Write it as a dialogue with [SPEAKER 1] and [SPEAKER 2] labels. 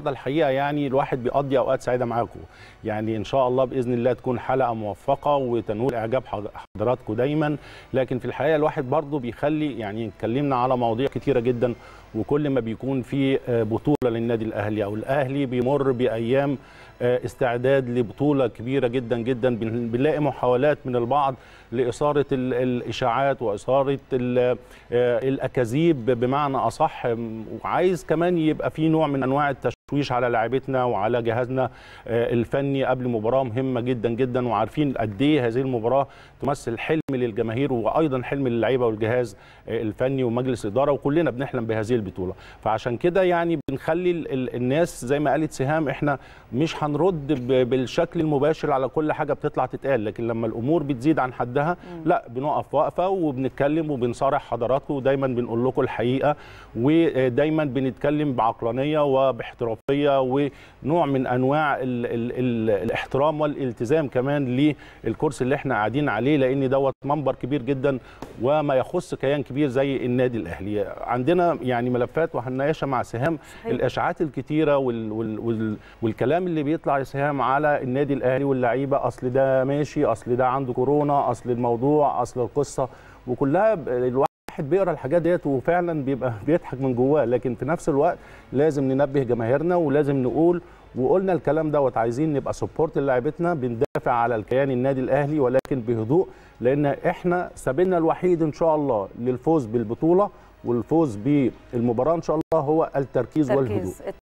[SPEAKER 1] الحقيقه يعني الواحد بيقضي اوقات سعيده معاكم يعني ان شاء الله باذن الله تكون حلقه موفقه وتنول اعجاب حضراتكم دايما لكن في الحقيقه الواحد برضه بيخلي يعني اتكلمنا على مواضيع كتيره جدا وكل ما بيكون في بطوله للنادي الاهلي او الاهلي بيمر بايام استعداد لبطوله كبيره جدا جدا بنلاقي محاولات من البعض لاثاره الاشاعات واثاره الاكاذيب بمعنى اصح وعايز كمان يبقى في نوع من انواع التشويش على لاعبتنا وعلى جهازنا الفني قبل مباراه مهمه جدا جدا وعارفين قد ايه هذه المباراه تمثل حلم للجماهير وايضا حلم للعيبه والجهاز الفني ومجلس الاداره وكلنا بنحلم بهذه البطوله فعشان كده يعني بنخلي الناس زي ما قالت سهام احنا مش هنرد بالشكل المباشر على كل حاجه بتطلع تتقال لكن لما الامور بتزيد عن حدها لا بنقف وقفه وبنتكلم وبنصارح حضراتكم ودايما بنقول لكم الحقيقه ودايما بنتكلم بعقلانيه وباحترافيه ونوع من انواع ال ال ال الاحترام والالتزام كمان للكرسي اللي احنا قاعدين عليه لان دوت منبر كبير جدا وما يخص كيان كبير زي النادي الاهلي عندنا يعني ملفات وهنناقشها مع سهام الاشاعات الكتيره وال وال وال والكلام اللي بيطلع يا سهام على النادي الاهلي واللعيبه اصل ده ماشي اصل ده عنده كورونا اصل الموضوع اصل القصه وكلها الواحد بيقرا الحاجات ديت وفعلا بيبقى بيضحك من جواه لكن في نفس الوقت لازم ننبه جماهيرنا ولازم نقول وقلنا الكلام دوت عايزين نبقى سبورت للاعيبتنا بندافع على الكيان النادي الاهلي ولكن بهدوء لان احنا سبيلنا الوحيد ان شاء الله للفوز بالبطوله والفوز بالمباراه ان شاء الله هو التركيز والهدوء